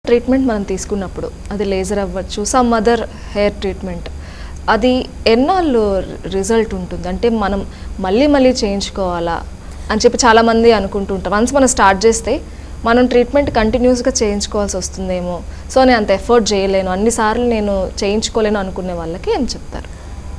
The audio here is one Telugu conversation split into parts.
ట్రీట్మెంట్ మనం తీసుకున్నప్పుడు అది లేజర్ అవ్వచ్చు సమ్ అదర్ హెయిర్ ట్రీట్మెంట్ అది ఎన్నాళ్ళు రిజల్ట్ ఉంటుంది అంటే మనం మళ్ళీ మళ్ళీ చేయించుకోవాలా అని చెప్పి చాలామంది అనుకుంటూ ఉంటారు వన్స్ మనం స్టార్ట్ చేస్తే మనం ట్రీట్మెంట్ కంటిన్యూస్గా చేయించుకోవాల్సి వస్తుందేమో సో నేను అంత ఎఫర్ట్ చేయలేను అన్నిసార్లు నేను చేయించుకోలేను అనుకునే వాళ్ళకి ఏం చెప్తారు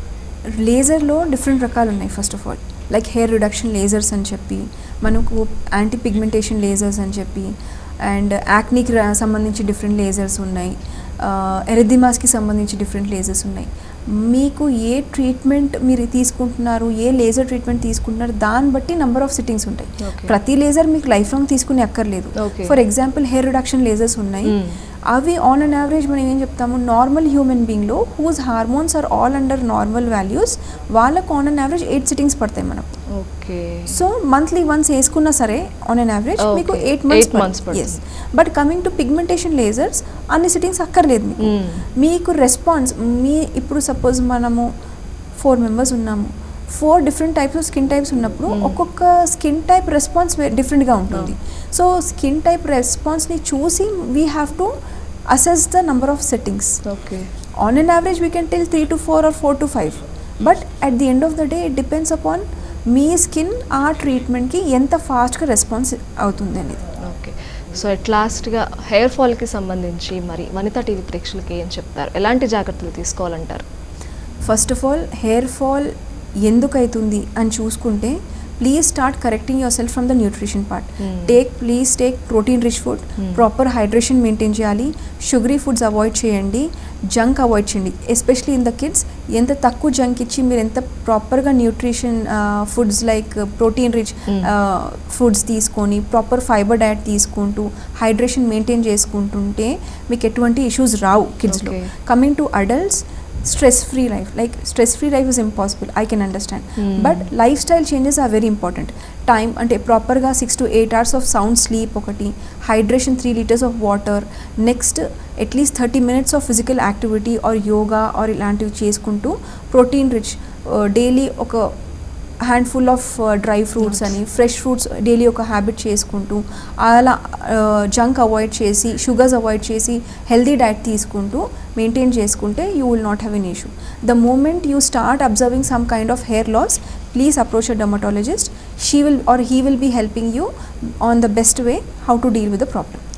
లేజర్లో డిఫరెంట్ రకాలు ఉన్నాయి first of all like hair reduction lasers అని చెప్పి మనకు యాంటీ పిగ్మెంటేషన్ లేజర్స్ అని చెప్పి అండ్ యాక్నీకి సంబంధించి డిఫరెంట్ లేజర్స్ ఉన్నాయి ఎరదిమాస్కి సంబంధించి డిఫరెంట్ లేజర్స్ ఉన్నాయి మీకు ఏ ట్రీట్మెంట్ మీరు తీసుకుంటున్నారు ఏ లేజర్ ట్రీట్మెంట్ తీసుకుంటున్నారు దాన్ని బట్టి నెంబర్ ఆఫ్ సిట్టింగ్స్ ఉంటాయి Okay. ప్రతి లేజర్ మీకు లైఫ్ లాంగ్ తీసుకునే అక్కర్లేదు Okay. For example hair reduction lasers ఉన్నాయి Mm. అవి ఆన్ అన్ యావరేజ్ మనం ఏం చెప్తాము నార్మల్ హ్యూమన్ బీయింగ్లో whose hormones are all under normal values వాళ్ళకు on an average eight sittings పడతాయి మనకు ఓకే సో మంత్లీ వన్స్ వేసుకున్నా సరే ఆన్ అన్ యావరేజ్ Okay. మీకు ఎయిట్ Eight మంత్స్ months పడుతుంది. Yes but coming to pigmentation lasers అన్ని సిట్టింగ్స్ అక్కర్లేదు మీకు Mm. మీకు రెస్పాన్స్ మీ ఇప్పుడు సపోజ్ మనము ఫోర్ మెంబర్స్ ఉన్నాము four different types of skin types ఉన్నప్పుడు Mm. ఒక్కొక్క స్కిన్ టైప్ రెస్పాన్స్ డిఫరెంట్గా ఉంటుంది సో స్కిన్ టైప్ రెస్పాన్స్ని చూసి we have to assess the number of settings okay on an average we can tell 3 to 4 or 4 to 5 but at the end of the day it depends upon మీ స్కిన్ ఆ ట్రీట్మెంట్కి ఎంత ఫాస్ట్గా రెస్పాన్స్ అవుతుంది అనేది ఓకే సో ఎట్ లాస్ట్గా హెయిర్ ఫాల్కి సంబంధించి మరి వనితా టీవీ ప్రేక్షకులకి ఏం చెప్తారు ఎలాంటి జాగ్రత్తలు తీసుకోవాలంటారు first of all hair fall ఎందుకు అవుతుంది అని చూసుకుంటే please start correcting yourself from the nutrition part Hmm. Take please take protein rich food Hmm. Proper hydration maintain చేయాలి షుగరీ ఫుడ్స్ అవాయిడ్ చేయండి జంక్ అవాయిడ్ చేయండి ఎస్పెషలీ ఇన్ ద కిడ్స్ ఎంత తక్కువ జంక్ ఇచ్చి మీరు ఎంత ప్రాపర్గా nutrition foods like protein rich Hmm. Foods తీసుకొని ప్రాపర్ ఫైబర్ డయట్ తీసుకుంటూ హైడ్రేషన్ మెయింటైన్ చేసుకుంటుంటే మీకు ఎటువంటి ఇష్యూస్ రావు కిడ్స్లో Okay. Coming to adults stress free life like stress free life is impossible I can understand Hmm. But lifestyle changes are very important time అంటే ప్రాపర్గా six to eight hours of sound sleep ఒకటి hydration three litres of water next at least thirty minutes of physical activity or yoga or ఇలాంటివి చేసుకుంటూ ప్రోటీన్ రిచ్ డైలీ ఒక హ్యాండ్ఫుల్ ఆఫ్ డ్రై ఫ్రూట్స్ అని ఫ్రెష్ ఫ్రూట్స్ డైలీ ఒక హ్యాబిట్ చేసుకుంటూ అలా జంక్ అవాయిడ్ చేసి షుగర్స్ అవాయిడ్ చేసి హెల్దీ డైట్ తీసుకుంటూ మెయింటైన్ చేసుకుంటే you will not have an issue the moment you start observing some kind of hair loss please approach a dermatologist she will or he will be helping you on the best way how to deal with the problem